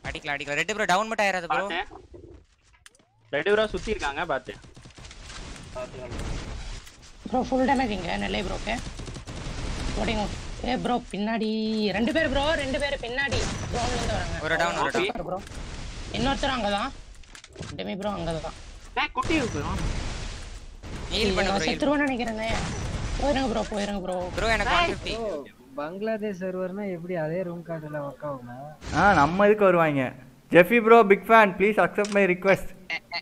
அடிக்கலாம் அடிக்கலாம் ரெண்டு ப்ரோ டவுன் மட்டும் ஆயிராது ப்ரோ பார்த்தேன் ரெண்டு பேரும் சுத்தி இருக்காங்க பார்த்தேன் ப்ரோ ஃபுல் டேமேஜ் இங்க நெல்லை ப்ரோ ஓகே ஓடிங்க ஏ ப்ரோ பின்னாடி ரெண்டு பேர் ப்ரோ ரெண்டு பேர் பின்னாடி டவுன்ல இருந்து வராங்க ஒரு down, ஒரு down. ப்ரோ இன்னொருத்தர் அங்கதான் டெமி ப்ரோ அங்கதான் ஏய், குட்டி இருக்கு ஹீல் பண்ணு நான் ப்ரோ ஹீல் செத்துருவேன்னு நினைக்கிறேன் போயிருங்க ப்ரோ போயிருங்க ப்ரோ ப்ரோ எனக்கு 150 பங்களாதேஷ் சர்வர்னா எப்படி அதே ரூம் கார்டுல ஒர்க் ஆகுமா ஆ நம்ம இதுக்கு வருவாங்க Jeffy bro big fan please accept my request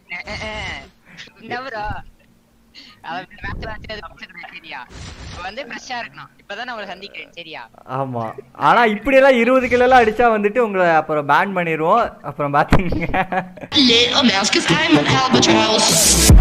என்ன ப்ரோ அவன் மேட்ச் வாட்சது பக்கத்துல சரியா இப்ப வந்து ஃப்ரெஷ்ஷா இருக்கணும் இப்பதான் நான் உங்களை சந்திக்கிறேன் சரியா ஆமா ஆனா இப்படியெல்லாம் இருபது கிலோலாம் அடிச்சா வந்துட்டு உங்களை அப்புறம் பேன் பண்ணிடுவோம் அப்புறம் பாத்துங்க Little mouse, cause I'm an albatross.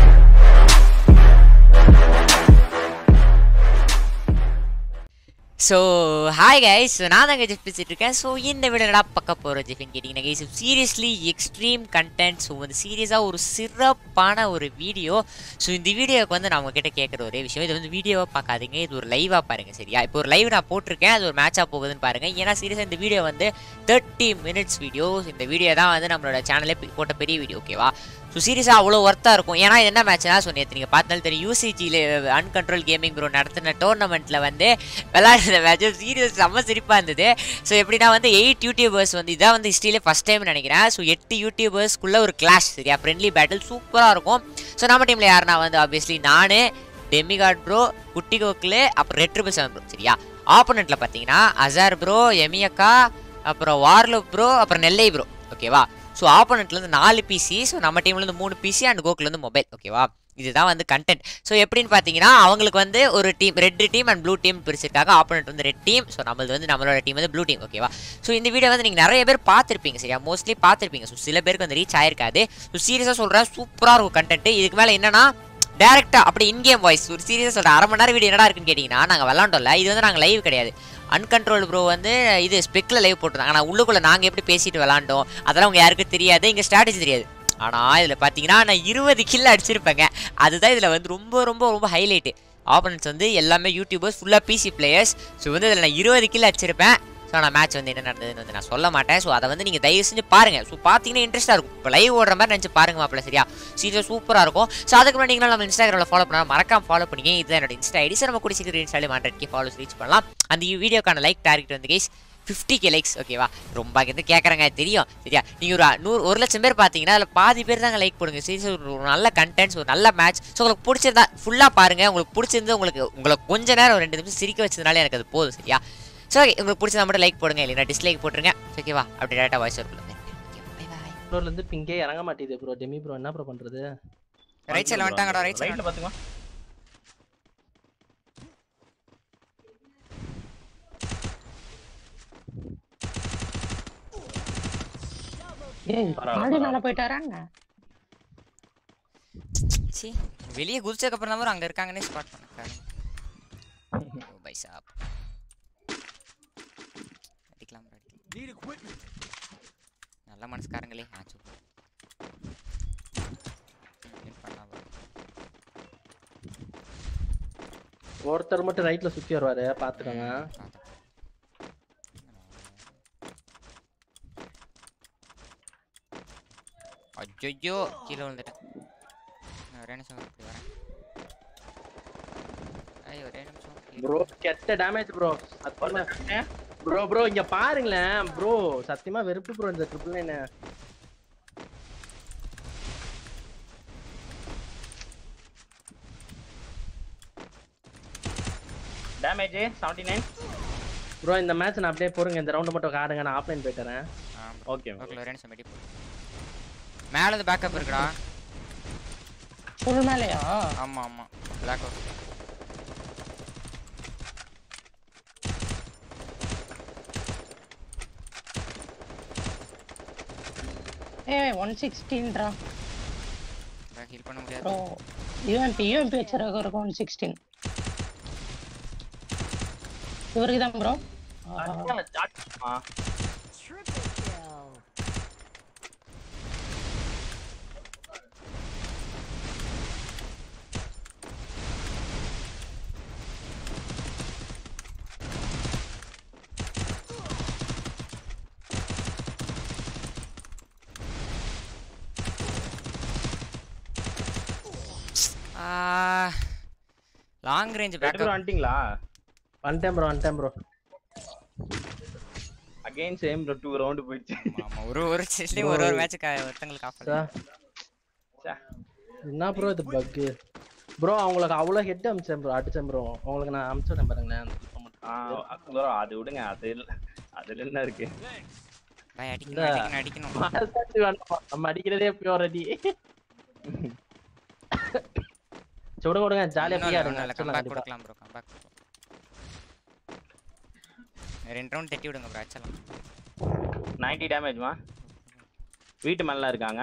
So hi guys நான் தாங்க ஜெஃப் பேசிட்டு இருக்கேன் ஸோ இந்த வீடியோடா பக்க போகிற ஜெஃப்னு கேட்டிங்கன்னா guys seriously extreme content so வந்து சீரியஸாக ஒரு சிறப்பான ஒரு வீடியோ ஸோ இந்த வீடியோக்கு வந்து நான் உங்ககிட்ட கேட்குற ஒரே விஷயம் இது வந்து வீடியோவாக பார்க்காதீங்க இது ஒரு லைவாக பாருங்கள் சரியா இப்போ ஒரு லைவ் நான் போட்டிருக்கேன் அது ஒரு மேட்சாக போகுதுன்னு பாருங்கள் ஏன்னா சீரியஸாக இந்த வீடியோ வந்து தேர்ட்டி மினிட்ஸ் வீடியோ இந்த வீடியோ தான் வந்து நம்மளோட சேனலே போட்ட பெரிய வீடியோ ஓகேவா ஸோ சீரியஸாக அவ்வளோ ஒர்த்தாக இருக்கும் ஏன்னா இது என்ன மேட்ச்னா ஸோ நேற்று நீங்கள் பார்த்தாலும் தெரியும் யூசிஜியில் அன்கண்ட்ரோல் கேமிங் ப்ரோ நடத்தின டோர்னமெண்ட்டில் வந்து விளையாடுற மேட்ச் சீரியஸ் செம்ம சிரிப்பாக இருந்தது ஸோ எப்படின்னா வந்து எயிட் யூடியூபர்ஸ் வந்து இதான் வந்து ஹிஸ்ட்ரியிலே ஃபஸ்ட் டைம் நினைக்கிறேன் ஸோ எட்டு யூடியூபர்ஸ்க்குள்ள ஒரு கிளாஷ் சரியா ஃப்ரெண்ட்லி பேட்டில் சூப்பராக இருக்கும் ஸோ நம்ம டீமில் யாருன்னா வந்து ஆப்வியஸ்லி நான் டெமிகாட் ப்ரோ குட்டி கோக்கில் அப்புறம் ரெட் ட்ரிபிள் செவன் ப்ரோ சரியா ஆப்போனண்ட்டில் பார்த்தீங்கன்னா அசார் ப்ரோ எமியக்கா அப்புறம் வார்லோ ப்ரோ அப்புறம் நெல்லை ப்ரோ ஓகேவா ஸோ ஆப்போனண்ட்லேருந்து நாலு பிசி ஸோ நம்ம டீம்லேருந்து மூணு பிசி அண்ட் கோக்குலேருந்து மொபைல் ஓகேவா இதுதான் வந்து கண்டென்ட் ஸோ எப்படின்னு பார்த்தீங்கன்னா அவங்களுக்கு வந்து ஒரு team red team and blue team பிரிச்சிருக்காங்க ஆப்போனண்ட் வந்து ரெட் டீம் ஸோ நம்மளது வந்து நம்மளோட டீம் வந்து ப்ளூ டீம் ஓகேவா ஸோ இந்த வீடியோ வந்து நீங்கள் நிறைய பேர் பார்த்துருப்பீங்க சரியா மோஸ்ட்லி பார்த்துருப்பீங்க ஸோ சில பேருக்கு வந்து ரீச் ஆயிருக்காது ஸோ சீரியஸாக சொல்கிறேன் சூப்பராக இருக்கும் கண்டென்ட் இதுக்கு மேலே என்னன்னா டேரெக்டாக அப்படி இன்கேம் வாய்ஸ் ஒரு சீரியஸாக சொல்கிறேன் அரை மணி நேரம் வீடியோ என்னடா இருக்குன்னு கேட்டிங்கன்னா நாங்கள் விளாண்டோம்ல இது வந்து நாங்கள் லைவ் கிடையாது அன்கண்ட்ரோல் ப்ரோ வந்து இது ஸ்பெக்கில் லைவ் போட்டிருந்தாங்க ஆனால் உள்ளுக்குள்ளே நாங்கள் எப்படி பேசிட்டு விளாண்டோம் அதெல்லாம் உங்க யாருக்கும் தெரியாது இங்கே ஸ்ட்ராட்டஜி தெரியாது ஆனால் இதில் பார்த்தீங்கன்னா நான் இருபது கில் அடிச்சிருப்பேங்க அதுதான் இதில் வந்து ரொம்ப ரொம்ப ரொம்ப ஹைலைட்டு ஆப்பனன்ஸ் வந்து எல்லாமே யூடியூபர்ஸ் ஃபுல்லாக பிசி பிளேயர்ஸ் ஸோ வந்து இதில் நான் இருபது கில் அடிச்சிருப்பேன் ஸோ நான் மேட்ச் வந்து என்ன நடந்ததுன்னு வந்து நான் சொல்ல மாட்டேன் ஸோ அதை வந்து நீங்கள் தயவு செஞ்சு பாருங்கள் ஸோ பார்த்தீங்கன்னா இன்ட்ரெஸ்ட்டாக இருக்கும் இப்போ லைவ் ஓடுற மாதிரி நினச்சி பாருங்க மாப்பிள்ள சரியா சீரியஸ் சூப்பராக இருக்கும் ஸோ அதுக்கு முன்னாடி நீங்களும் நம்ம இன்ஸ்டாகிராமில் ஃபாலோ பண்ணால் மறக்காம ஃபாலோ பண்ணிங்க இதுதான் என்னோட இன்ஸ்டா ஐடி சார் நம்ம கூட சீக்கிரம் இன்ஸ்டாலே ஹண்ட்ரட் கே ஃபாலோஸ் ரீச் பண்ணலாம் அந்த வீடியோக்கான லைக் டார்கெட் வந்து கைஸ் ஃபிஃப்டி கே லைக்ஸ் ஓகேவா ரொம்ப அங்கேருந்து கேட்குறாங்க தெரியும் சரியா நீங்கள் ஒரு நூறு ஒரு லட்சம் பேர் பார்த்தீங்கன்னா அதில் பாதி பேர் தாங்க லைக் போடுங்க சீரியஸ் ஒரு ஒரு நல்ல கண்டென்ட்ஸ் ஒரு நல்ல மேட்ச் ஸோ உங்களுக்கு பிடிச்சிருந்தா ஃபுல்லாக பாருங்கள் உங்களுக்கு பிடிச்சிருந்து உங்களுக்கு உங்களை கொஞ்ச நேரம் ஒரு ரெண்டு நிமிஷம் சிரிக்க வச்சதுனால எனக்கு அது போதும் சரியா ஸோ ஓகே உங்களுக்கு பிடிச்சதா மட்டும் லைக் போடுங்க இல்லைனா டிஸ்லைக் போட்டுருங்க ஓகேவா அப்படி டேரக்டாக வாய்ஸ் வருக்குள்ள ஃப்ளோர்ல இருந்து பிங்கே இறங்க மாட்டேங்குது ப்ரோ டெமி ப்ரோ என்ன ப்ரோ பண்றது ரைட் சைடில் வந்துட்டாங்கடா ரைட் ரைட்ல சைடில் பாத்துங்க ஏய் ஆடி மேல போயிட்டாராங்க சி வெளியே குதிச்சதுக்கப்புறம் தான் அங்கே இருக்காங்கன்னே ஸ்பாட் பண்ண பை சாப் அடிக்கலாம் bro, அடிக்கலாம் நல்ல மனசுக்காரங்களே ஆ சூப்பர் பண்ணலாம் bro. ஒருத்தர் மட்டும் ரைட்ல சுத்தி வருவாரு பாத்துக்கோங்க பார்த்தேன். அய்யய்யோ கீழே விழுந்துட்டேன் நான் ஒரே நிமிஷம் இப்படி வரேன் ஐய் ஒரே நிமிஷம் கீழே ப்ரோ கெட்ட டேமேஜ் ப்ரோ சத்தியமா ப்ரோ ப்ரோ இங்க பாருங்களேன் ப்ரோ சத்தியமா வெறுப்பு ப்ரோ இந்த triple nine damage seventy nine bro இந்த மேட்ச் நான் அப்படியே போறேங்க இந்த ரவுண்ட் மட்டும் காடுங்க நான் ஆஃப்லைன் போயிட்டுறேன் ஆ ஓகே ஓகே ஒரே நிமிஷம் வெடி போடு மேலே இருந்து பேக்கப் இருக்குடா ஃபுல் மேலையா ஆமா ஆமா பிளாக் அவுட் ஏய் ஒன் சிக்ஸ்டீன்ரா ஹீல் பண்ண முடியாது ப்ரோ யூஎம்பி யூஎம்பி வச்சிருக்க இருக்கும் ஒன் சிக்ஸ்டீன் இவருக்கு தான் ப்ரோ லாங் ரேஞ்ச் ரெண்டு பேரும் பேக்கப் வந்துட்டீங்களா வந்துட்டேன் ப்ரோ வந்துட்டேன் bro again same two round போயிடுச்சு ஆமா ஒரு ஒரு செஸ்லயும் ஒரு ஒரு மேட்ச் ஒருத்தங்களுக்கு ஆஃப் சா. என்ன ப்ரோ இது பக்கு ப்ரோ அவங்களுக்கு அவ்வளோ ஹெட் அமிச்சேன் ப்ரோ அடிச்சேன் ப்ரோ உங்களுக்கு நான் அமிச்சிட்டேன் பாருங்களேன் ஆ bro, அது விடுங்க அது இல்ல அதுல என்ன இருக்கு பாய் இந்த அடிக்கணும் அடிக்கணும் அடிக்கணும் மனசாட்சி வேண்டாம். நம்ம அடிக்கிறதே பியோர் அடி சுட கொடுங்க ஜாலியா ஃப்ரீயா இருங்க கம்பேக் சொல்லலாம் கண்டிப்பா. கொடுக்கலாம் ப்ரோ கம்பேக் ரெண்டு ரவுண்ட் தட்டி விடுங்க ப்ரோ ஆச்சலாம் 90 டேமேஜ்மா வீட்டு மேல இருக்காங்க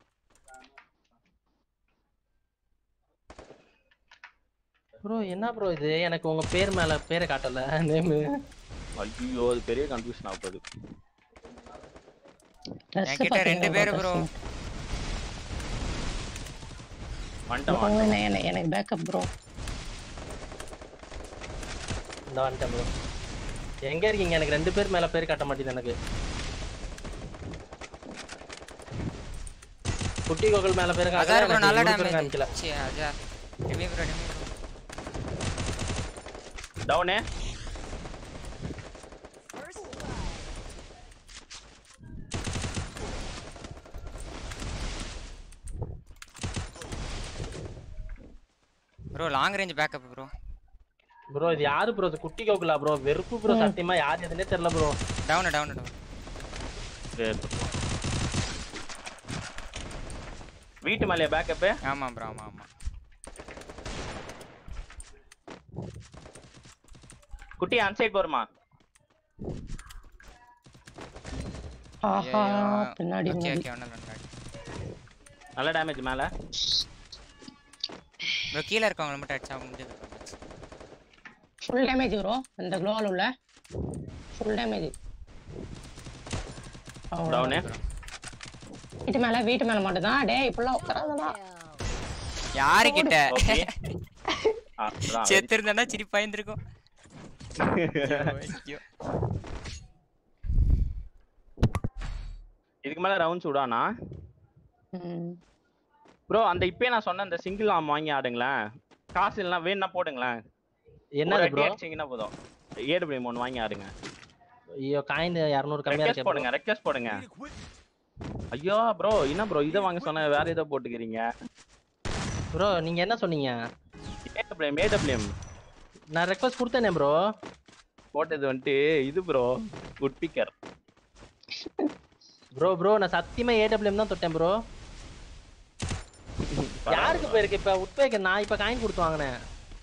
ப்ரோ என்ன ப்ரோ இது எனக்கு உங்க பேர் மேல பேரை காட்டல நேமு ஐயோ அது பெரிய கன்ஃபியூஷன் ஆக போகுது Dress என்கிட்ட ரெண்டு பாத்தீங்களா பேரு bro, ப்ரோ dress? வந்துட்டேன் bro, வந்துட்டேன். என்ன- என்ன- எனக்கு பேக்கப் ப்ரோ இந்த வந்துட்டேன் ப்ரோ எங்க இருக்கீங்க எனக்கு ரெண்டு பேர் மேல பேர் காட்ட மாட்டேங்குது எனக்கு குட்டி கோகுல் மேல பேர் காட்டல அதான் ப்ரோ எனக்கு நல்ல இவரு பேர் டேமேஜ் காமிக்கல சீ அஜா Demi bro Demi bro down bro long range backup bro bro இது யாரு ப்ரோ இது குட்டி கோகுலா ப்ரோ வெறுப்பு ப்ரோ சத்தியமா யார் எதுனே தெரியல ப்ரோ டவுன் டவுன் டவுன் வீட்டு மேலே பேக்கப்பு ஆமா ப்ரோ ஆமா ஆமா குட்டி அன்சைட் போருமா ஆஹா பின்னாடி ஓகே முன்னாடி. ஓகே ஒண்ணு முன்னாடி நல்ல டேமேஜ் மேல ப்ரோ கீழ இருக்கவங்கள மட்டும் அடிச்சா முடிஞ்சது ஃபுல் டேமேஜ் வரும் அந்த க்ளோவல் உள்ள ஃபுல் டேமேஜ் டவுனு வீட்டு மேல வீட்டு மேல மட்டும் தான் டேய் இப்பெல்லாம் உட்காராதடா யாரு கிட்ட ஓகே அதான் செத்து இருந்தா சிரிப்பா இருந்திருக்கும் ஐயோ. இதுக்கு மேல ரவுண்ட்ஸ் விடானா ம். ப்ரோ அந்த இப்பயே நான் சொன்ன அந்த சிங்கிள் ஆம் வாங்கி ஆடுங்களேன் காசு இல்லைனா வேணும்னா போடுங்களேன் என்னது ஒரு ப்ரோ அடி அடிச்சீங்கன்னா போதும் ஏடபிள்யூ ஒன்று வாங்கி ஆடுங்க ஐயோ காயின் இரநூறு கம்மியா ரெக்வஸ்ட் இருக்கு போடுங்க ரெக்வஸ்ட் போடுங்க ஐயோ ப்ரோ என்ன ப்ரோ இதை வாங்க சொன்ன வேற ஏதோ போட்டுக்கிறீங்க ப்ரோ நீங்க என்ன சொன்னீங்க ஏடபிள்யூஎம் ஏடபிள்யூஎம் நான் ரெக்வஸ்ட் கொடுத்தேனே ப்ரோ போட்டது வந்துட்டு இது bro good picker bro bro நான் சத்தியமா ஏடபிள்யூஎம் தான் தொட்டேன் ப்ரோ யாருக்கு போயிருக்கு இப்ப உட்பேக்கு நான் இப்ப காயின் கொடுத்து வாங்கினேன்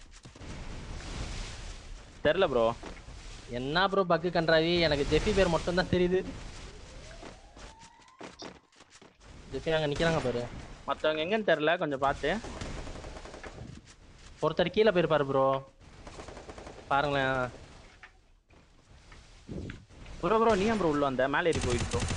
தெரில ப்ரோ என்ன ப்ரோ பக்கு கன்றாவி எனக்கு ஜெஃபி பேர் மட்டும் தான் தெரியுது ஜெஃபி அங்க நிக்கிறாங்க பாரு மற்றவங்க எங்கன்னு தெரில கொஞ்சம் பார்த்து ஒருத்தர் கீழே போயிருப்பாரு ப்ரோ பாருங்களேன் ப்ரோ ப்ரோ நீ ப்ரோ உள்ள வந்த மேலே ஏறி போயிட்டு ப்ரோ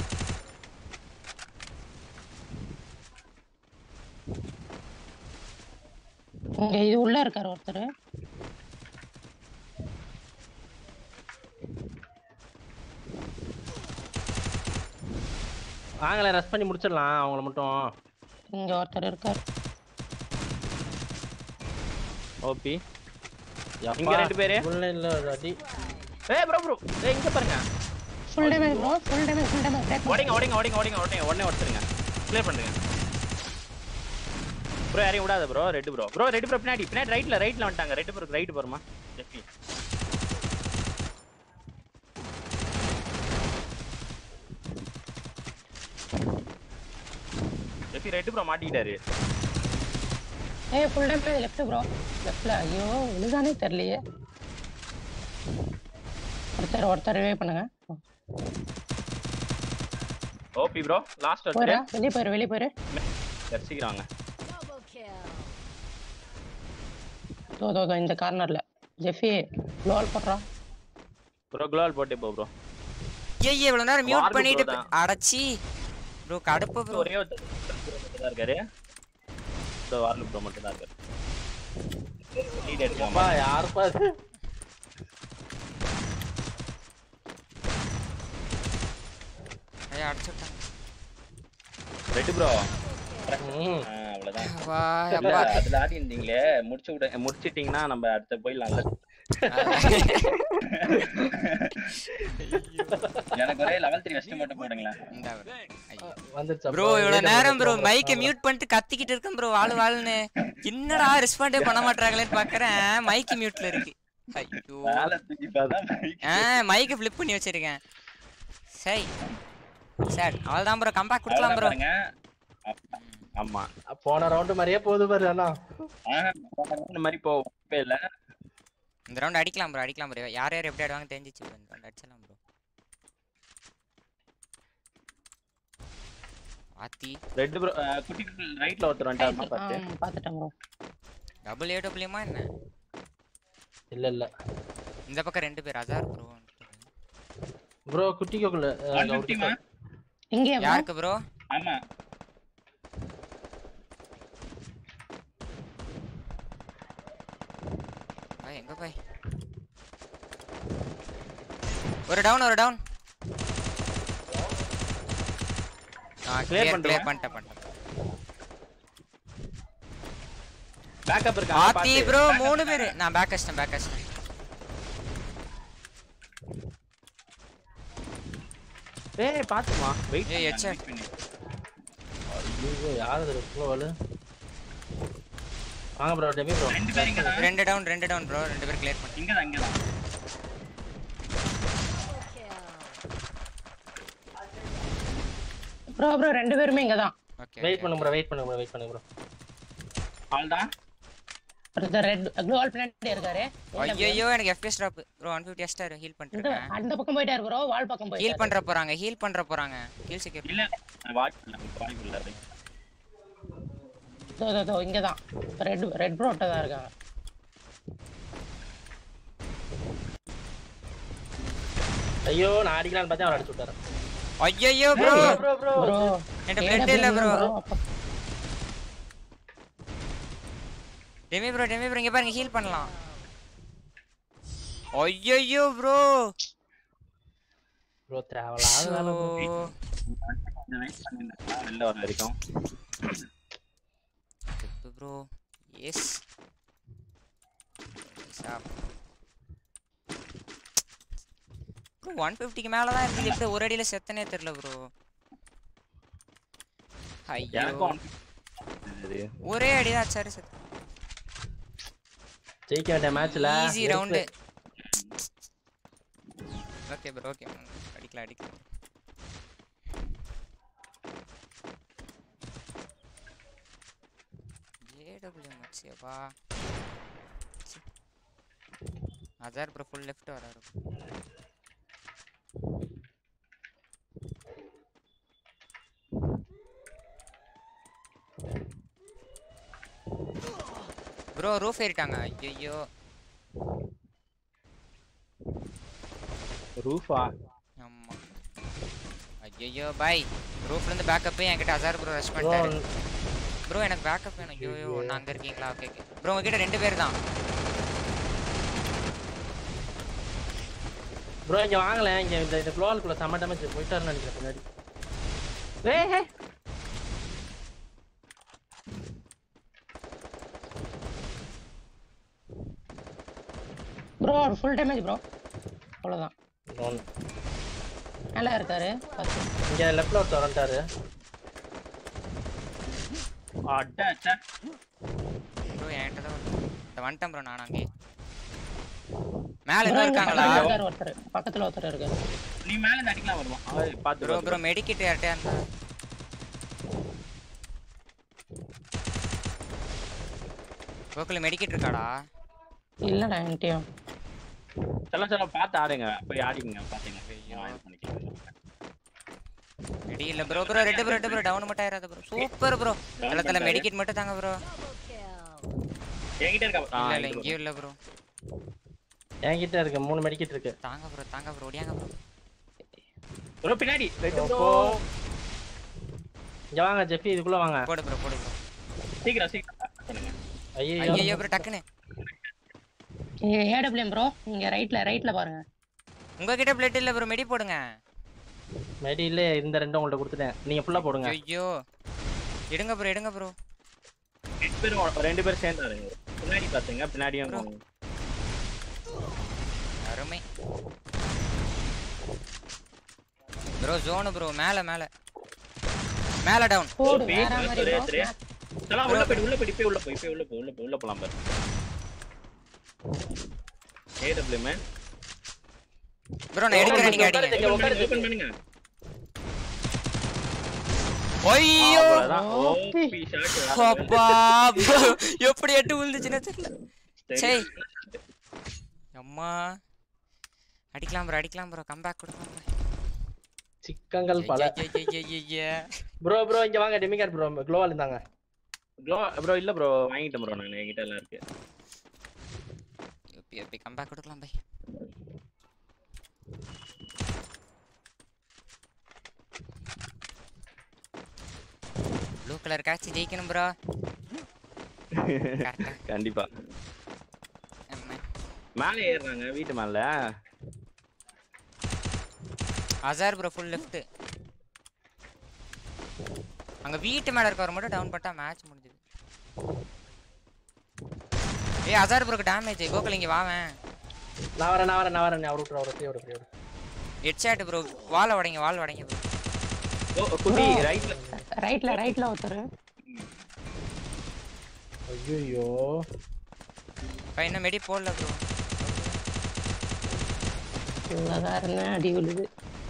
இங்க இது உள்ள இருக்காரு ஒருத்தர் வாங்களேன் ரஷ் பண்ணி முடிச்சிடலாம் அவங்கள மட்டும் இங்க ஒருத்தர் இருக்காரு ஓபி யப்பா, இங்க ரெண்டு பேரு உள்ள இல்ல ஒரு அடி ஏய் ப்ரோ ப்ரோ ஏய் இங்க பாருங்க full damage bro full damage full damage ஓடிங்க ஓடிங்க ஓடிங்க ஓடிங்க ஓடிங்க உடனே ஒருத்தருங்க க்ளியர் பண்ணுங்க ப்ரோ யாரையும் விடாத bro red bro bro red bro பின்னாடி பின்னாடி ரைட்ல ரைட்ல வந்துட்டாங்க ரெட் ப்ரோ ரைட் போறமா ஜெஃபி ஜெஃபி ரெட் ப்ரோ மாட்டிக்கிட்டாரு ஏய் ஃபுல் டேமேஜ் லெஃப்ட் ப்ரோ லெஃப்ட்ல ஐயோ விழுதானே தெரியலையே ஒருத்தர் ஒருத்தர் ரிவே பண்ணுங்க ஓபி ப்ரோ லாஸ்ட் போயிரு ஒருத்தர் வெளியே போயிரு வெளியே போயிரு தரிசிக்கிறாங்க தோ தோ தோ இந்த கார்னர்ல ஜெஃபி க்ளோவல் போடுறா ப்ரோ குளோல் போட்டே போ ப்ரோ ஐயே இவ்வளவு நேரம் மியூட் வார்டு பண்ணிட்டு bro தான். அடச்சி ப்ரோ கடுப்பு ப்ரோ ஒரே ஒருத்தர் மட்டும் தான் இருக்காரு ஸோ வார்லு ப்ரோ மட்டும் தான் இருக்காரு லீட் அப்பா எடுக்காம யாருப்பா அது ஐயா அடிச்சுட்டாங்க ரெட் ப்ரோ ம். அவ்வளோ அவ்வளவுதான் வா இல்ல, அப்பா அதுல ஆடி இருந்தீங்களே முடிச்சு விட முடிச்சிட்டீங்கன்னா நம்ம அடுத்த போயிடலாம்ல எனக்கு ஒரே லெவல் த்ரீ வெஸ்ட் மட்டும் போடுங்களேன் இந்தா bro. ஐயோ. வந்துருச்சா ப்ரோ இவ்வளவு நேரம் ப்ரோ மைக்க மியூட் பண்ணிட்டு கத்திக்கிட்டு இருக்கேன் ப்ரோ வாழு வாழுன்னு என்னடா ரெஸ்பாண்டே பண்ண மாட்டாங்களேன்னு பாக்குறேன் மைக் மியூட்ல இருக்கு ஐயோ மேல தூக்கி பார்த்தா ஆ மைக்க ஃபிளிப் பண்ணி வச்சிருக்கேன் சரி சார் அவ்வளவுதான் ப்ரோ கம்பேக் கொடுக்கலாம் ப்ரோ பாருங்க ஆமா போன ரவுண்ட் மாதிரியே போகுது பாரு அண்ணா ஆஹ், இந்த மாதிரி போவே இல்ல இந்த ரவுண்ட் அடிக்கலாம் ப்ரோ அடிக்கலாம் ப்ரோ யார் யார் எப்படி ஆடுவாங்க தெரிஞ்சிச்சு bro. இந்த ரவுண்ட் அடிச்சலாம் ப்ரோ ஆத்தி ரெட் ப்ரோ குட்டி ரைட்ல ஒருத்தர் வந்துட்டாருமா பார்த்து ஆ, பாத்துட்டேன் ப்ரோ டபுள் ஏ டபுள்யூமா என்ன இல்ல இல்ல இந்த பக்கம் ரெண்டு பேர் அசார் ப்ரோ ப்ரோ குட்டிக்குள்ள ஒன் ஃபிஃப்டிமா இங்கே bro. யாருக்கு ப்ரோ ஆமா பாய் எங்க பாய் ஒரு டவுன் ஒரு டவுன் ஆ Clear கிளியர் பண்ணிட்டோமா? கிளியர் பண்ணிட்டேன் பண்ணிட்டேன் பேக்கப் இருக்கா ஆத்தி ப்ரோ மூணு பேர் நான் பேக் அடிச்சிட்டேன் பேக் அடிச்சிட்டேன் ஏய் பாத்துமா வெயிட் ஏய், எச்ச. ஐயோ யார் அது ஃப்ளோவல் வாங்க ப்ரோ டெமி ப்ரோ ரெண்டு பேர் இங்க தான் ரெண்டு டவுன் ரெண்டு டவுன் ப்ரோ ரெண்டு பேர் கிளியர் பண்ணி இங்க தான் இங்க தான் ப்ரோ ப்ரோ ரெண்டு பேருமே இங்க தான் ஓகே வெயிட் பண்ணுங்க ப்ரோ வெயிட் பண்ணுங்க ப்ரோ வெயிட் பண்ணுங்க ப்ரோ அவ்வளவுதான் ஒருத்தர் ரெட் க்ளோவல் பின்னாடி இருக்காரு ஐயோ எனக்கு எஃபிஎஸ் டிராப் ப்ரோ 150 எஸ்டார் ஹீல் பண்ணிட்டு இந்த இருக்கேன் அந்த பக்கம் போயிட்டாரு ப்ரோ வால் பக்கம் ஹீல் போயிட்டாரு பண்ற போறாங்க ஹீல் பண்ற போறாங்க ஹீல் செக்யூர் இல்ல வாய்ப்பு இல்ல வாய்ப்பு இல்ல தோ தோ, தோ இங்க தான் ரெட் ரெட் ப்ரோட்ட தான் இருக்காங்க ஐயோ நான் அடிக்கலாம்னு பார்த்தா அவர் அடிச்சு விட்டாரு ஐயோ ப்ரோ ப்ரோ ப்ரோ ப்ரோ என்கிட்ட பிளட் இல்ல bro Demi bro Demi bro இங்க பாருங்க ஹீல் பண்ணலாம் ஐயோ ப்ரோ ப்ரோ தேவலாத வேலை bro. வெளில வர வரைக்கும் ப்ரோ எஸ் ப்ரோ ஒன் ஃபிஃப்டிக்கு மேலே தான் இருக்குது எப்படி ஒரு அடியில் செத்தனே தெரில ப்ரோ ஐயோ எனக்கும் இது ஒரே அடி தான் சரி செத்து ஜெயிக்க வேண்டிய மேட்ச்ல easy round okay bro okay அடிக்கலாம் அடிக்கலாம் ஏடபிள்யூ மச்சியப்பா அதார் ப்ரோ ஃபுல் லெஃப்ட் வராரு ப்ரோ ரூஃப் ஏறிட்டாங்க ஐயோ ரூஃபா ஆமா ஐயோ பாய் ரூஃப்ல இருந்து பேக்கப் என்கிட்ட அசார் ப்ரோ ரஷ் பண்ணிட்டாரு ப்ரோ எனக்கு பேக்கப் வேணும் ஐயோ ஐயோ ஒன்று அங்கே இருக்கீங்களா ஓகே ஓகே ப்ரோ உங்ககிட்ட ரெண்டு பேர் தான் ப்ரோ இங்க வாங்கல இங்க இந்த இந்த குளோவலுக்குள்ள செம்ம டேமேஜ் போயிட்டாருன்னு நினைக்கிறேன் பின்னாடி ஏய் hey bro full damage bro அவ்வளோதான் ஒன்னு. நல்லா இருக்காரு பத்து இங்க லெஃப்ட்ல ஒருத்தர் வந்துட்டாரு அட்டா அட்டா ப்ரோ என்கிட்ட தான் வருது. இந்த வந்துட்டேன் ப்ரோ நான் அங்கே மேலே ப்ரோ இன்னும் இங்க இருக்காங்களா பக்கத்துல இருக்காரு ஒருத்தர் பக்கத்துல ஒருத்தர் இருக்காரு நீ மேல இருந்து அடிக்கலாம் வருவான் அவரு பாத்து ப்ரோ பாத்து ப்ரோ மெடிக்கிட் யார்கிட்டயா இருந்தா கோகுல மெடிக்கிட் இருக்காடா இல்லடா என்கிட்டயும் சொல்ல சொல்ல பார்த்து ஆடுங்க போய் ஆடிங்க பாத்தீங்க பண்ணிக்கலாம் ரெடி இல்ல ப்ரோ ப்ரோ ரெண்டு ப்ரோ ரெண்டு ப்ரோ டவுன் மட்டும் ஆயிராத ப்ரோ சூப்பர் ப்ரோ தல தல மெடிக்கிட் மட்டும் தாங்க ப்ரோ என்கிட்ட இருக்கா ஆ, இல்ல இல்ல இங்க எங்கேயும் இல்ல ப்ரோ என்கிட்ட இருக்கு மூணு மெடிக்கிட் இருக்கு தாங்க ப்ரோ தாங்க ப்ரோ ஒடியாங்க ப்ரோ bro பின்னாடி ரெண்டு bro. இங்க வாங்க ஜெஃபி இதுக்குள்ள வாங்க போடு ப்ரோ போடு ப்ரோ சீக்கிரம் சீக்கிரம் பண்ணுங்க ஐயோ ஐயோ ப்ரோ டக்குன்னு இங்க ஏடபிள்யூஎம் ப்ரோ இங்க ரைட்ல ரைட்ல பாருங்க உங்ககிட்ட பிளட் இல்ல ப்ரோ மெடி போடுங்க மெடி இல்ல இந்த ரெண்டும் உங்கள்ட்ட கொடுத்துட்டேன் நீங்க ஃபுல்லா போடுங்க ஐயோ எடுங்க ப்ரோ எடுங்க ப்ரோ ரெண்டு பேரும் ரெண்டு பேரும் சேர்ந்தாருங்க பின்னாடி பாத்துங்க பின்னாடியும் அருமை ப்ரோ ஜோனு ப்ரோ மேல மேல மேல டவுன் போடு போய், வேற மாதிரி ஒரே bro. திரு. சலாம், உள்ள போயிடு உள்ள போயிடு இப்பயே உள்ள போய் இப்பயே உள்ள போய் உள்ள போய் உள்ள போலாம் பாரு ஏடபிள்யூ மேன் ப்ரோ நான் எடுக்கிறேன் நீங்க அடிங்க உட்காருங்க. ஓபன் பண்ணுங்க ஐயோ அவ்வளவுதான் ஓபி ஷாட் அப்பா bro, எப்படி எட்டு விழுந்துச்சுன்னு தெரியல சரி அம்மா அடிக்கலாம் ப்ரோ அடிக்கலாம் ப்ரோ கம்பேக் கொடுக்கலாம் bro. சிக்கங்கள் பல ஐய, ஐய, ஐய, ஐய. ப்ரோ ப்ரோ இங்க வாங்க டெமிகார்ட் ப்ரோ க்ளோவால் இருந்தாங்க ப்ரோ ப்ரோ இல்ல ப்ரோ வாங்கிட்டேன் ப்ரோ நான் என்கிட்ட எல்லாம் இருக்கு எப்படி எப்படி கம்பேக் கொடுக்கலாம் பை ப்ளூ கலர் காட்சி ஜெயிக்கணும் ப்ரோ கரெக்டா கண்டிப்பா மேல ஏறுறாங்க வீட்டு மேல அசார் ப்ரோ ஃபுல் லெஃப்ட் அங்க வீட்டு மேல இருக்கவர் மட்டும் டவுன் பட்டா மேட்ச் முடிஞ்சது ஏய் அசார் ப்ரோக்கு டேமேஜ் கோகுல் இங்க வாவேன் நான் வரேன் நான் வரேன் நான் வரேன் அவர் விட்டுரு அவர் விட்டு அவர் விட்டு ஹெட் ஷாட் ப்ரோ வால் உடைங்க வால் உடைங்க ப்ரோ ஓ குட்டி ரைட்ல ரைட்ல ரைட்ல ஒருத்தர் ஐயோ இப்போ இன்னும் மெடி போடல ப்ரோ இங்கதான் இருந்தேன் அடி விழுது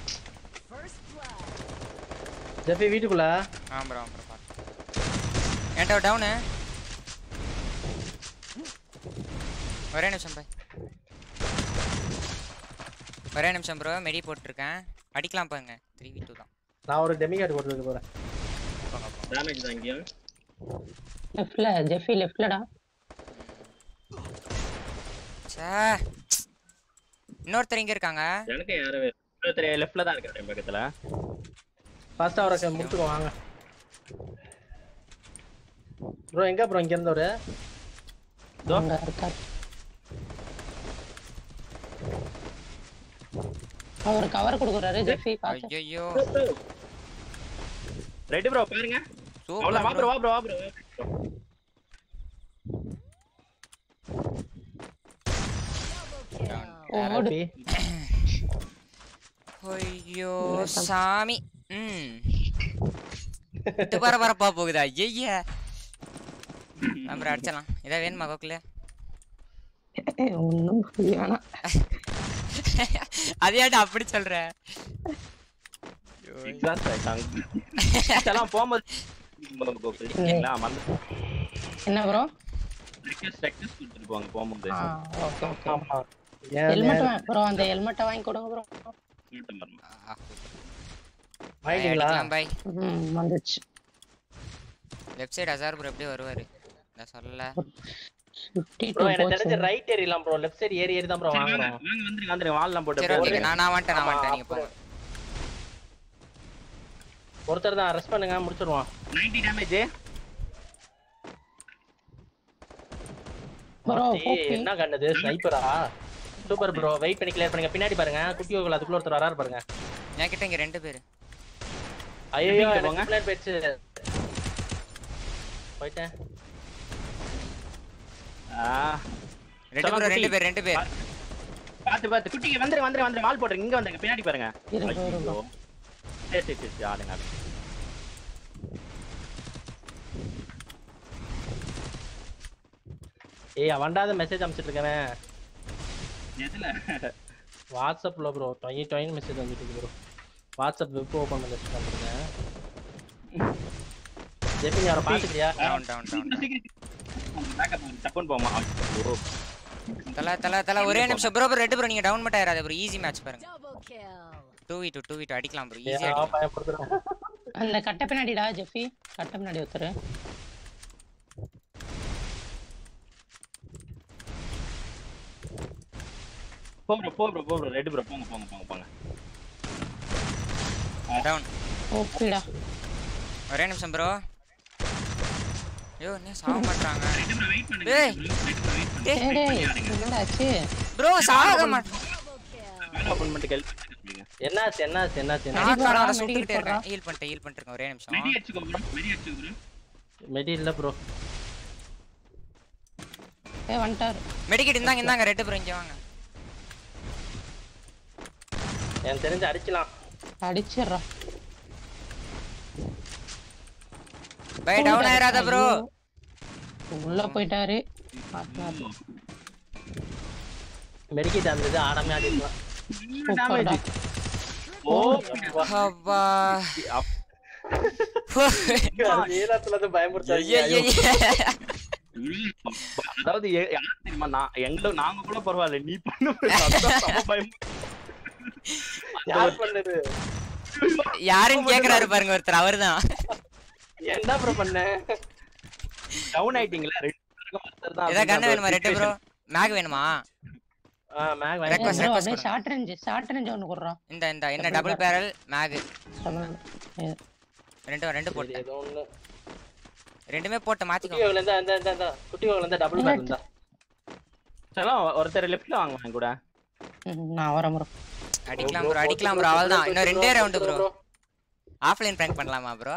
ஜெஃபி வீட்டுக்குள்ள ஆ ப்ரோ ப்ரோ பாத்து என்கிட்ட டவுனு ஒரே நிமிஷம் பாய் ஒரே நிமிஷம் ப்ரோ மெடி போட்டிருக்கேன் அடிக்கலாம் பாருங்க த்ரீ வி டூ தான் நான் ஒரு டெமிகார்ட் போட்டு போறேன் போங்க போங்க டேமேஜ் தான் இங்கேயும் லெஃப்ட்ல ஜெஃபி லெஃப்ட்லடா சே இன்னொருத்தர் இங்க இருக்காங்க எனக்கு யாரும் இன்னொருத்தர் லெஃப்ட்ல தான் இருக்காரு என் பக்கத்துல ஃபர்ஸ்ட் அவரை முடிச்சுக்கோ வாங்க ப்ரோ எங்க ப்ரோ இங்க இருந்தவரு அங்க இருக்காரு அவர் கவர் கொடுக்குறாரு ஜெஃபி பாத்து ஐயோ ரெடி ப்ரோ பாருங்க அவ்வளவு வா சூப்பர் ப்ரோ ப்ரோ வா ப்ரோ வா ப்ரோ ஓடு ஐயோ சாமி ம் இது பரபரப்பா போகுதா ஐயா நம்ம அடிச்சலாம் இதா வேணுமா கோக்குல ஒன்னும் வேணாம் அதையாட்ட அப்படி சொல்ற எக்ஸாஸ்ட் ஆயிட்டாங்க இதெல்லாம் போகும்போது இருக்கீங்களா மறந்து என்ன ப்ரோ ரெக்வெஸ்ட் ரெக்வெஸ்ட் கொடுத்துட்டு போவாங்க போகும்போது ஆ ஓகே ஓகே ஆமா ஏன் ஹெல்மெட் ப்ரோ அந்த ஹெல்மெட்டை வாங்கி கொடுங்க ப்ரோ கூட்டம் பாருங்க. வாங்கிட்டீங்களா பாய் ம் வந்துச்சு லெஃப்ட் சைடு அசார் ப்ரோ எப்படியே வருவாரு நான் சொல்லல ஃபிஃப்டி ப்ரோ டூ எனக்கு தெரிஞ்சு போச்சு ரைட் ஏறிடலாம் ப்ரோ லெஃப்ட் சைடு ஏறி ஏறி தான் ப்ரோ சரி, வாங்க வாங்குறோம் வாங்க வந்துருங்க வந்துருங்க வால்லாம் போட்டு சரி அப்படியே ஓகே நான் நான் வந்துட்டேன் நான் ஆமா, வந்துட்டேன் நீங்க போங்க ஒருத்தர் தான் அரெஸ்ட் பண்ணுங்க முடிச்சிருவான் 90 டேமேஜ் ப்ரோ ஏய், என்ன கண்ணது ஸ்னைப்பரா சூப்பர் ப்ரோ வெயிட் பண்ணி கிளியர் பண்ணுங்க பின்னாடி பாருங்க குட்டி கோகுல் அதுக்குள்ள ஒருத்தர் வராரு பாருங்க என்கிட்ட இங்க ரெண்டு பேரு ஐயோ இங்க போங்க. பின்னாடி போயிடுச்சு போயிட்டேன் ஆ ரெண்டு சலாம் பேரும் ரெண்டு குட்டி. பேர் ரெண்டு பேர் பாத்து பாத்து குட்டிங்க வந்துரு வந்துரு வந்துரு வால் போட்டுருங்க இங்க வந்துருங்க பின்னாடி பாருங்க இருங்க, இருங்க. ஐயோ. சரி சரி சரி சரி ஆடுங்க ஆடுங்க. ஏய் அவன்டாத மெசேஜ் அனுப்பிச்சிட்டு இருக்கேன் எதுல வாட்ஸ்அப்ல ப்ரோ டொய் டொயின் மெசேஜ் வந்துட்டு இருக்கு ப்ரோ வாட்ஸ்அப் வெப் ஓபன் பண்ணி வச்சுட்டு வந்துருக்கேன் ஜெபின் யாரை பாத்துக்கிறியா டவுன் டவுன் டவுன் பேக்கப் டப்புன்னு போமா ஐயோ. தல தல தல ஒரே நிமிஷம் ப்ரோ ப்ரோ ரெண்டு ப்ரோ நீங்க டவுன் மட்டும் ஆயிராத ப்ரோ ஈஸி மேட்ச் பாருங்க two v two two v two அடிக்கலாம் ப்ரோ ஈஸியா அடிக்கலாம் பயப்படுத்துறேன் அந்த கட்டை பின்னாடிடா ஜெஃபி கட்டை பின்னாடி ஒருத்தர் போ ப்ரோ போ ப்ரோ போ ப்ரோ ரெடி ப்ரோ போங்க போங்க போங்க போங்க டவுன் ஓகேடா ஒரே நிமிஷம் ப்ரோ ஐயோ என்ன சாக மாட்டாங்க ரெடி ப்ரோ வெயிட் பண்ணுங்க டேய் ரெடி ப்ரோ வெயிட் டேய் டேய் டேய் என்னடா ஆச்சு ப்ரோ சாக மாட்டாங்க பண்ணுங்க ஓபன் பண்ணிட்டு ஹெல்ப் பண்ணுங்க என்னாச்சு என்னாச்சு என்னாச்சு நான் போடுறா, காணாம medical சுட்டுக்கிட்டே இருக்கேன் போடுறா. ஹீல் பண்ணிட்டேன் ஹீல் பண்ணிட்டு இருக்கேன் ஒரே நிமிஷம் மெடி அடிச்சுக்கோ ப்ரோ மெடி அடிச்சுக்கோ ப்ரோ மெடி இல்ல ப்ரோ ஏ வந்துட்டாரு மெடிக்கெட் இந்தாங்க இந்தாங்க ரெட்டு ப்ரோ இங்க வாங்க எனக்கு தெரிஞ்சு அடிக்கலாம் அடிச்சிடுறான் பை டவுன் ஆயிராத ப்ரோ உள்ள போயிட்டாரு மாட்டினாரு. மெடிக்கிட்டு அந்த இது ஆடாமே ஆடிக்கலாம் சூப்பர்டா. ஓ அப்பா ஈழத்துல இருந்து பயமுறுத்தாங்க அதாவது எ- யார் தெரியுமா நான் எங்களை நாங்க கூட பரவாயில்ல நீ பண்ண அதான் செம பயம் யார் பண்ணது யாருன்னு கேக்குறாரு பாருங்க ஒருத்தர் அவர்தான் என்ன ப்ரோ பண்ண டவுன் ஆயிட்டீங்களா ரெண்டு பேருக்கும் ஒருத்தர் தான் ஏதாவது கண்ணு வேணுமா அப்படின்னு ரெட்டு ப்ரோ மேக் வேணுமா ஆ மேக் ஏய் Request, bro, request அப்படியே பண்ணு. ஷார்ட் ரேஞ்ச் ஷார்ட் ரேஞ்ச் ஒன்று கொடுறான் இந்த இந்த என்ன டபுள் பேரல் மேக் Double- ரெண்டு ரெண்டு போட்டேன் ஏதோ ஒண்ணு ரெண்டுமே போட்டு குட்டி மாத்திக்கோ வகல இருந்தா இந்த இந்த இந்த குட்டி வகல இருந்தா டபுள் பேக் இருந்தா சரி, ஒருத்தர் லெஃப்ட்ல வாங்க என் கூட ம், நான் வரேன் ப்ரோ அடிக்கலாம் ப்ரோ அடிக்கலாம் ப்ரோ அவ்வளவுதான் இன்னும் ரெண்டே ரவுண்டு ப்ரோ ஆஃப்லைன் பிராங்க் பண்ணலாமா ப்ரோ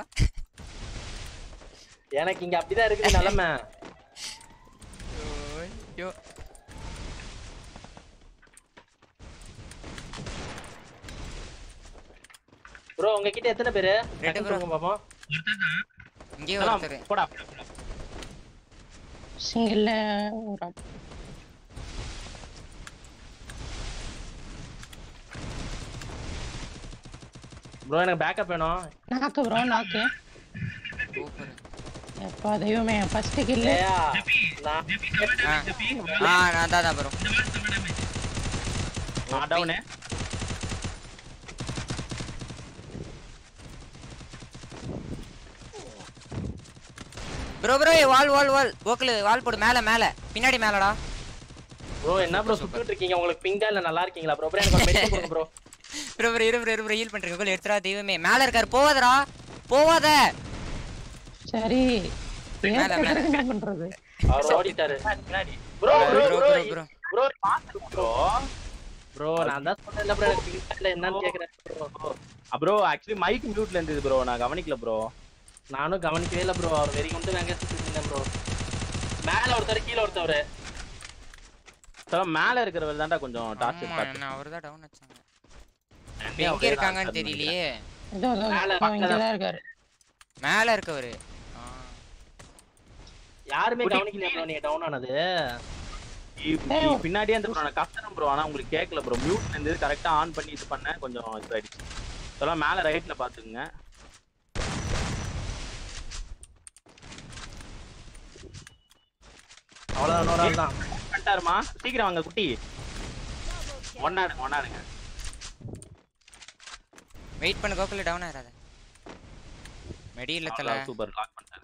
எனக்கு இங்க அப்படிதான் இருக்குது நிலைமை ஐயோ ப்ரோ உங்ககிட்ட எத்தனை பேரு ரெண்டு bro. சொல்லுங்க பாப்போம் இங்கேயே அதெல்லாம் ஒருத்தர் போடா சிங்கிள்ல ஒரு ஆள். ப்ரோ எனக்கு பேக்கப் வேணும் நாக்கு ப்ரோ நாக்கு சூப்பர் எப்பா தெய்வமே ஃபர்ஸ்ட் கில்லு ஏயா நான் ஆ நான் தான் தான் ப்ரோ நான் down bro bro wall wall wall ஓக்கலு வால் போடு மேல மேல பின்னாடி மேலடா ப்ரோ என்ன ப்ரோ சுத்திட்டு இருக்கீங்க உங்களுக்கு பிங்கா இல்ல நல்லா இருக்கீங்களா ப்ரோ ப்ரோ எனக்கு ஒரு மெடிக்கல் கொடுங்க ப்ரோ ப்ரோ ப்ரோ இரு ப்ரோ இரு ப்ரோ ஹீல் பண்றீங்க கோல் எடுத்துடா தெய்வமே மேல இருக்காரு போவாதடா போவாத சரி மேல, மேல. என்ன பண்றது அவர் ஓடிட்டாரு பின்னாடி bro bro bro bro bro bro bro bro bro நான் தான் சொன்னேன்ல ப்ரோ எனக்கு பிங்கா இல்ல என்னன்னு கேக்குறேன் bro. ப்ரோ ஆக்சுவலி மைக் மியூட்ல இருந்தது ப்ரோ நான் கவனிக்கல ப்ரோ நானும் கவனிக்கவே இல்ல ப்ரோ அவர் வெறி கொண்டு நாங்க சுத்திட்டு இருந்தேன் ப்ரோ மேல ஒருத்தர் கீழ ஒருத்தவர் சொல்ல மேல இருக்கிறவர் தான்டா கொஞ்சம் டார்ச்சர் ஆமா காட்டு என்ன அவர்தான் டவுன் வச்சாங்க எங்க இருக்காங்கன்னு தெரியலையே இதோ இதோ மேல, இதோ இங்கதான் இருக்காரு மேல இருக்கவரு ஆ. யாருமே கவனிக்கலையா ப்ரோ நீங்க டவுன் ஆனது பின்னாடியே அந்த ப்ரோ நான் கத்துறேன் ப்ரோ ஆனா உங்களுக்கு கேட்கல ப்ரோ மியூட்ல இருந்து கரெக்டா ஆன் பண்ணி இது பண்ண கொஞ்சம் இதாயிடுச்சு சொல்ல மேல ரைட்ல பாத்துக்குங்க அவ்வளவுதான் இன்னொரு ஆள் தான் பண்ணிட்டாருமா சீக்கிரம் வாங்க குட்டி ஒன்னாடுங்க ஒன்னாடுங்க வெயிட் பண்ணு கோகுல டவுன் ஆயிராத மெடி இல்ல தல சூப்பர் லாக் பண்ணிட்டாரு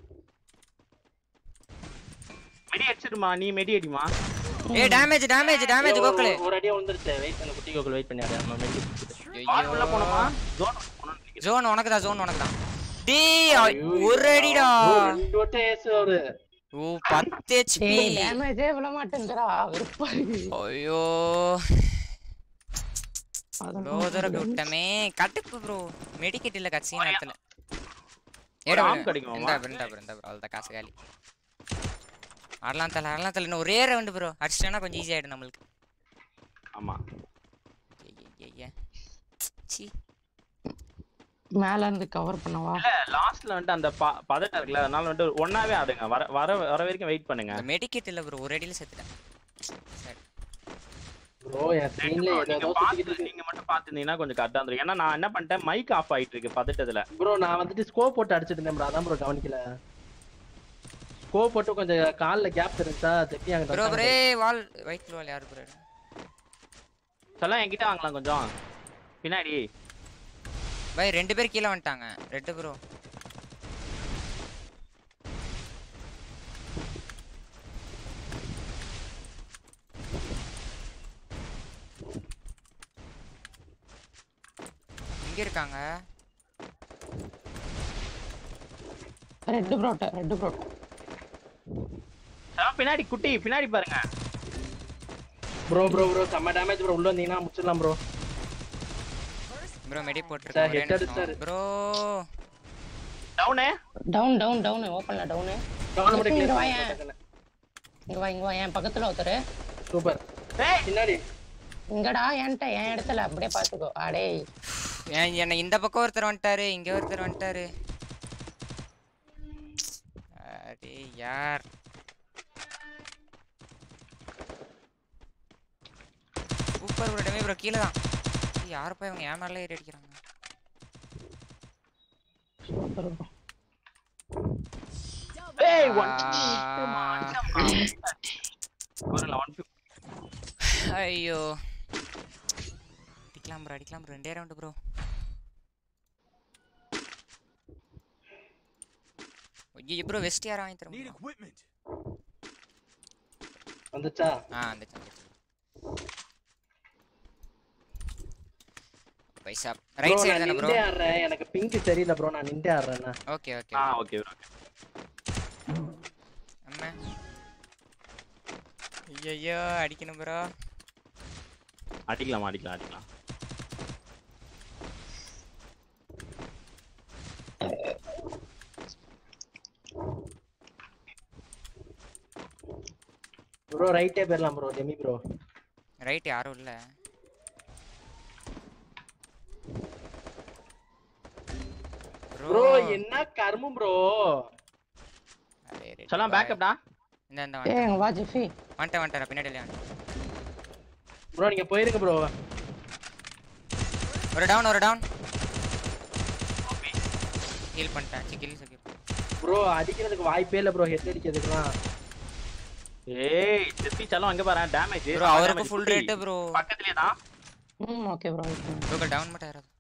மெடி அடிச்சிடுமா நீ மெடி அடிமா ஏய் டேமேஜ் டேமேஜ் டேமேஜ் ஒரு- கோகுல ஒரு அடியா விழுந்துருச்சு வெயிட் பண்ணு குட்டி கோகுல் வெயிட் பண்ணி ஆடு நம்ம மெடி பால் உள்ள போனோமா ஜோன் போனோம் ஜோன் உனக்கு தான் ஜோன் உனக்கு தான் டேய் ஐ- ஒரு அடிடா ரெண்டு வட்டம் ஏசு அவரு ஓ 10 ஹெச்பி ஏய் டேமேஜே விழ மாட்டேங்கிறா வெறுப்பா இருக்கு. ஐயோ அதான் ப்ரோ தூரம் விட்டமே கட்டுப்பு ப்ரோ மெடிக்கெட் இல்ல கட்சி நேரத்துல ஒரு ஏடா arm கிடைக்குமா? இந்த இந்த இந்த அவ்வளோதான் காசு காலி ஆடலாம் தல ஆடலாம் தல இன்னும் ஒரே ரவுண்டு ப்ரோ அடிச்சிட்டோன்னா கொஞ்சம் ஈஸி ஆயிடும் நம்மளுக்கு ஆமா ஐய சி மேல இருந்து கவர் பண்ணவா இல்ல லாஸ்ட்ல வந்துட்டு அந்த ப- பதட்டம் இருக்குல்ல அதனால வந்துட்டு ஒன்னாவே ஆடுங்க வர வர வர வரைக்கும் வெயிட் பண்ணுங்க இந்த மெடிக்கெட் இல்ல ப்ரோ ஒரு அடியில செத்துட்டேன் சரி ப்ரோ என் ஸ்கிரீன்ல நீங்க ஏதோ பார்த்து நீங்க மட்டும் பாத்துருந்தீங்கன்னா கொஞ்சம் கரெக்டா இருந்திருக்கும் ஏன்னா நான் என்ன பண்ணிட்டேன் மைக் ஆஃப் ஆயிட்டு இருக்கு பதட்டத்துல ப்ரோ நான் வந்துட்டு ஸ்கோப் போட்டு அடிச்சிட்டு இருந்தேன் ப்ரோ அதான் ப்ரோ கவனிக்கல ஸ்கோப் போட்டு கொஞ்சம் கால்ல கேப் இருந்துச்சா தெப்பி அங்க ப்ரோ ப்ரே வால் வைட் வால் யாரு ப்ரோ சொல்ல என்கிட்ட வாங்கலாம் கொஞ்சம் பின்னாடி பை ரெண்டு பேர் கீழே வந்துட்டாங்க ரெட்டு ப்ரோ எங்க இருக்காங்க ரெட் ப்ரோட்ட ரெட் ப்ரோட்ட சொல்ல பின்னாடி குட்டி பின்னாடி பாருங்க ப்ரோ ப்ரோ ப்ரோ செம்ம டேமேஜ் ப்ரோ உள்ள வந்தீங்கன்னா முடிச்சிடலாம் bro bro medi sir, hit அடிச்சாரு. போட்டுருக்கேன் bro down down down down ஓப்பன்ல டவுன் டவுன் மட்டும் இங்க clear வாயேன். பண்ணுங்க. இங்க வா இங்க வா என் பக்கத்துல ஒருத்தரு சூப்பர் பின்னாடி இங்கடா என்கிட்ட என் இடத்துல அப்படியே பாத்துக்கோ அடே ஏன் என்ன இந்த பக்கம் ஒருத்தர் வந்துட்டாரு இங்க ஒருத்தர் வந்துட்டாரு அடே யார் சூப்பர் ப்ரோ டெமி ப்ரோ கீழே தான் யாருப்பா இவங்க ஏன் மேலே ஏறி அடிக்கிறாங்க சூப்பர் bro. ஏய் ஒன் ஆ, ஒரு ஒன் ஐயோ அடிக்கலாம் ப்ரோ அடிக்கலாம் ப்ரோ ரெண்டே ரவுண்டு ப்ரோ ஐயோ ப்ரோ வெஸ்ட் யாரும் வாங்கி தரும் வந்துச்சா ஆ அந்த பைசா Bro, ரைட் சைடு நான் தானே ப்ரோ நிண்டே ஆடுறேன் எனக்கு பிங்க் தெரியல ப்ரோ நான் நிண்டே ஆடுறேன் ஓகே ஓகே ஆ ஓகே ப்ரோ அம்மா ஐயோ அடிக்கணும் ப்ரோ அடிக்கலாம் அடிக்கலாம் அடிக்கலாம் ப்ரோ ரைட்டே போயிடலாம் ப்ரோ டெமி ப்ரோ ரைட் யாரும் இல்ல ப்ரோ என்ன கர்மம் ப்ரோ சொல்லலாம் பேக்கப்டா இந்த இந்த ஏய் இங்க வா ஜெஃபி வந்துட்டேன் வந்துட்டேன் பின்னாடி வந்துட்டேன் ப்ரோ நீங்க போயிருங்க ப்ரோ ஒரு டவுன் ஒரு டவுன் ஹீல் பண்ணிட்டேன் கில் செக்யூர் ப்ரோ அடிக்கிறதுக்கு வாய்ப்பே இல்ல ப்ரோ ஹெட் அடிக்கிறதுக்குலாம் ஏய் செத்தி சலம் அங்க பாரு டேமேஜ் ப்ரோ அவருக்கு ஃபுல் ரேட் ப்ரோ பக்கத்துலயே தான் ம் ஓகே ப்ரோ ப்ரோ டவுன் மட்டும் யாராவது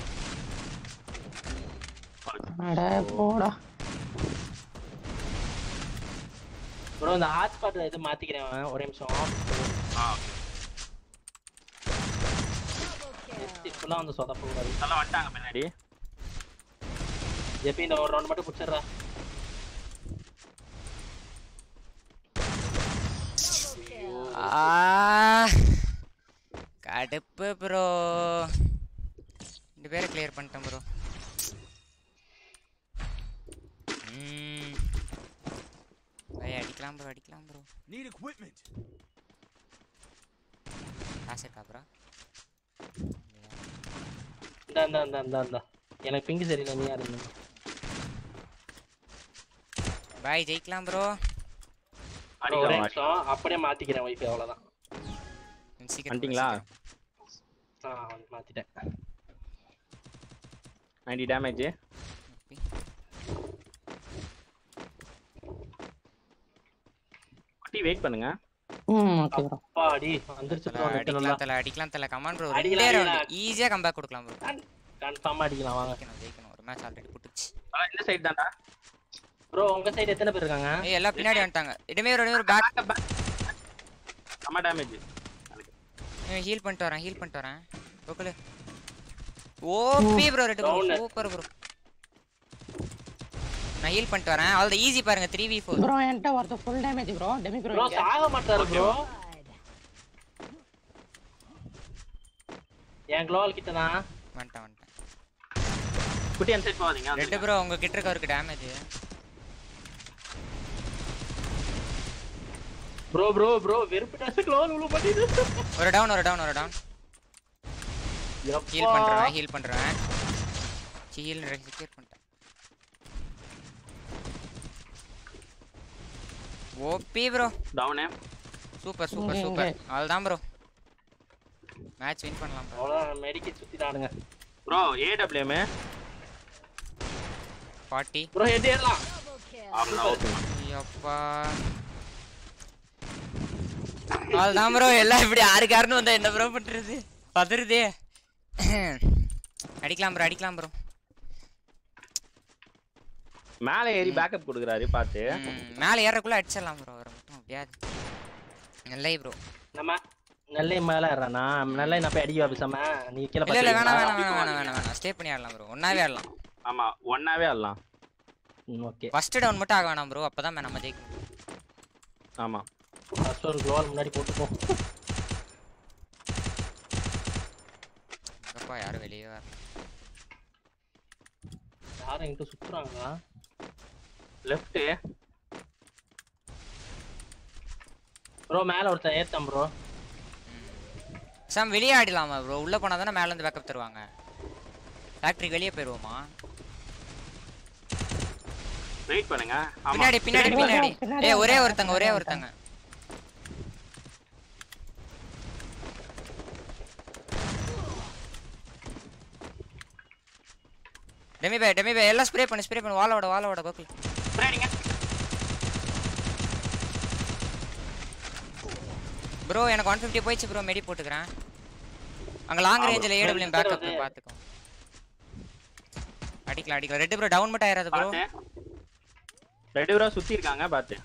அட போடா ப்ரோ இந்த ஹாட்ஸ்பாட் இது மாத்திக்கிறேன் ஒரே நிமிஷம் ஃபுல்லா வந்து சொதப்ப கூடாது சலம் வந்துட்டாங்க பின்னாடி எப்பயும் இந்த ஒரு ரவுண்ட் மட்டும் பிடிச்சிடுறா ஆ கடுப்பு ப்ரோ ரெண்டு பேரை கிளியர் பண்ணிட்டேன் ப்ரோ பை அடிக்கலாம் ப்ரோ அடிக்கலாம் ப்ரோ காசு இருக்கா ப்ரோ இந்த இந்த இந்த இந்த இந்த எனக்கு பிங்க் சரியில்லை நீ யாரு பாய் ஜெயிக்கலாம் ப்ரோ ஒரே அடிக்கலாம் நிமிஷம் அப்படியே மாத்திக்கிறேன் வைஃபை அவ்வளவுதான் சீக்கிரம் வந்துட்டீங்களா ஆ வந்து மாத்திட்டேன் 90 டேமேஜ் குட்டி வெயிட் பண்ணுங்க ம் ஓகே ப்ரோ அப்பாடி வந்துருச்சு ப்ரோ அடிக்கலாம் தல அடிக்கலாம் தல கமான் ப்ரோ அடிக்கலாம், ரெண்டே அடிக்கலாம். ரவுண்ட் ஈஸியா கம்பேக் கொடுக்கலாம் ப்ரோ கன்ஃபார்மா அடிக்கலாம் வாங்க ஜெயிக்கணும் ஜெயிக்கணும் ஒரு மேட்ச் ஆல்ரெடி புட்டுச்சு சலம் இந்த சைடு தான்டா ப்ரோ உங்க சைடு எத்தனை பேர் இருக்காங்க ஏய் எல்லாம் பின்னாடி வந்துட்டாங்க இடமே ஒரு ஒரு பேக் செம்ம டேமேஜ் ஹீல் பண்ணிட்டு வரேன் ஹீல் பண்ணிட்டு வரேன் okay OP bro red bro Down. Super bro நான் ஹீல் பண்ணிட்டு வரேன் அவ்வளோ ஈஸி பாருங்க த்ரீ வி ஃபோர் ப்ரோ என்கிட்ட ஒருத்தர் full damage bro Demi bro bro சாக மாட்டாரு ப்ரோ என் க்ளோவல் கிட்ட தான் வந்துட்டேன் வந்துட்டேன் குட்டி அந்த சைடு போகாதீங்க ரெட் ப்ரோ உங்க கிட்ட இருக்கவருக்கு டேமேஜ் ப்ரோ ப்ரோ ப்ரோ வெறுப்பிட்டாச்சு க்ளோவல் உள்ள பண்ணிடு ஒரு டவுன் ஒரு டவுன் ஒரு டவுன் ஹீல் பண்றேன் ஹீல் பண்றேன் ஹீல் செக்யூர் பண்ணிட்டேன் ஓபி ப்ரோ டவுனே சூப்பர் சூப்பர் இங்க, சூப்பர் இங்க. அதுதான் ப்ரோ மேட்ச் வின் பண்ணலாம் bro. அவ்வளோதான் மெடிக்கல் சுத்திட்டானுங்க bro AWM forty bro head ஏறலாம் அவ்வளோதான் ஓகே ஐயப்பா அதுதான் ப்ரோ எல்லாம் இப்படி ஆறு காரணம் வந்தா என்ன ப்ரோ பண்றது பதறுதே அடிக்கலாம் ப்ரோ அடிக்கலாம் ப்ரோ மேலே ஏறி பேக்கப் கொடுக்குறாரு பார்த்து மேலே ஏறக்குள்ள அடிச்சிடலாம் ப்ரோ அவரை மட்டும் முடியாது நல்ல ப்ரோ நம்ம நல்ல மேல ஏறானா நல்ல நான் போய் அடிக்க பேசாம நீ கீழே இல்ல இல்ல வேணாம் வேணாம் பாத்தீங்களா? வேணாம் வேணாம் வேணாம் வேணாம் ஸ்டே பண்ணி ஆடலாம் ப்ரோ ஒன்னாவே ஆடலாம் ஆமா ஒன்னாவே ஆடலாம் ம் ஓகே ஃபர்ஸ்ட் டவுன் மட்டும் ஆக வேணாம் ப்ரோ அப்பதான் நம்ம ஜெயிக்கணும் ஆமா ஃபர்ஸ்ட் ஒரு க்ளோவல் முன்னாடி போட்டுப்போம் அப்பா யாரும் வெளியே வரல யாரும் எங்கிட்ட சுத்துறாங்களா லெஃப்ட் ப்ரோ மேல ஒருத்தன் ஏத்தம் ப்ரோ சாம் வெளியே ஆடிடலாமா ப்ரோ உள்ள போனா தானே மேல இருந்து பேக்கப் தருவாங்க ஃபேக்டரிக்கு வெளியே போயிருவோமா வெயிட் பண்ணுங்க ஆமா. பின்னாடி பின்னாடி பின்னாடி பின்னாடி ஏ ஒரே வந்தாங்க, ஒருத்தங்க ஒரே பின்னாடி ஒருத்தங்க டெமி பே டெமி பே எல்லாம் ஸ்ப்ரே பண்ணு ஸ்ப்ரே பண்ணு வாழ விட வாழ விட கோகுல் பின்னாடிங்க. ப்ரோ எனக்கு ஒன் ஃபிஃப்டி போயிடுச்சு ப்ரோ மெடி போட்டுக்கிறேன் அங்க லாங் ரேஞ்சில் ஏடபிள்யூ பேக்கப் பார்த்துக்கோ அடிக்கலாம் அடிக்கலாம் ரெட்டு ப்ரோ டவுன் மட்டும் ஆயிராது ப்ரோ பார்த்தேன். ரெண்டு பேரா சுத்தி இருக்காங்க பாத்து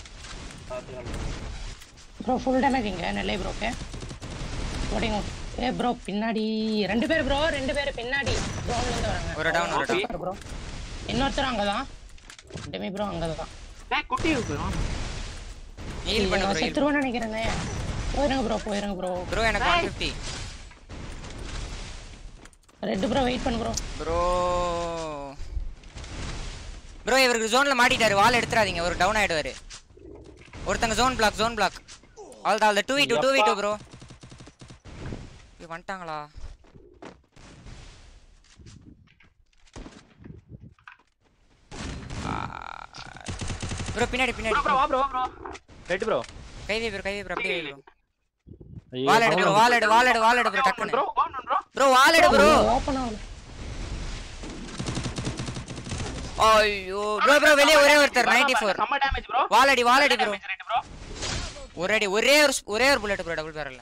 ப்ரோ ஃபுல் டேமேஜ் இங்க நெல்லை ப்ரோ ஓகே ஓடிங்க ஏ ப்ரோ பின்னாடி ரெண்டு பேர் ப்ரோ ரெண்டு பேர் பின்னாடி ப்ரோன்ல இருந்து வராங்க ஒரு down, ஒரு down. ப்ரோ இன்னொருத்தர் அங்கதான் டெமி ப்ரோ அங்கதான் ஏய், குட்டி இருக்கு. ஹீல் பண்ணு ப்ரோ ஹீல் செத்துருவோம்னு நினைக்கிறேனே போயிருங்க ப்ரோ போயிருங்க ப்ரோ ப்ரோ எனக்கு ஒன் ஃபிஃப்டி ரெண்டு ப்ரோ வெயிட் பண்ணு ப்ரோ ப்ரோ ப்ரோ இவருக்கு ஜோன்ல மாட்டிட்டாரு வால் எடுத்துறாதீங்க ஒரு டவுன் ஆயிடுவாரு ஒருத்தங்க zone block zone block all தான் two v two two v two bro வந்துட்டாங்களா ப்ரோ பின்னாடி பின்னாடி ப்ரோ வா ப்ரோ வா ப்ரோ ரெட் ப்ரோ கைவி ப்ரோ கைவி ப்ரோ அப்படியே ப்ரோ வால் எடு ப்ரோ வால் எடு வால் எடு வால் எடு ப்ரோ டக்குன்னு ப்ரோ கோன் ப்ரோ ப்ரோ வால் எடு ப்ரோ ஓப்பன் ஆகல ஐயோ ப்ரோ ப்ரோ வெளியே ஒரே ஒருத்தர் 94 செம்ம டேமேஜ் ப்ரோ வாலடி வாலடி ப்ரோ ரெட் ப்ரோ ஒரு அடி ஒரே ஒரு ஸ்- ஒரே ஒரு புல்லட் ப்ரோ டபுள் பேரல்ல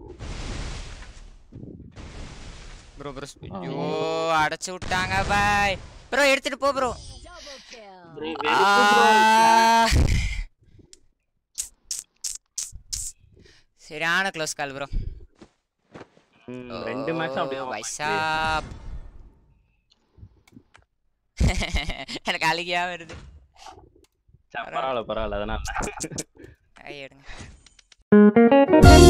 ப்ரோ ப்ரோ ஐயோ அடைச்சு விட்டாங்க பாய் ப்ரோ எடுத்துட்டு போ ப்ரோ சரியான க்ளோஸ் கால் ப்ரோ ரெண்டு மேட்ச் அப்படியே வைசாப் எனக்கு அழுகியா வருது பரவாயில்ல பரவாயில்ல அதனால ஐ எடுங்க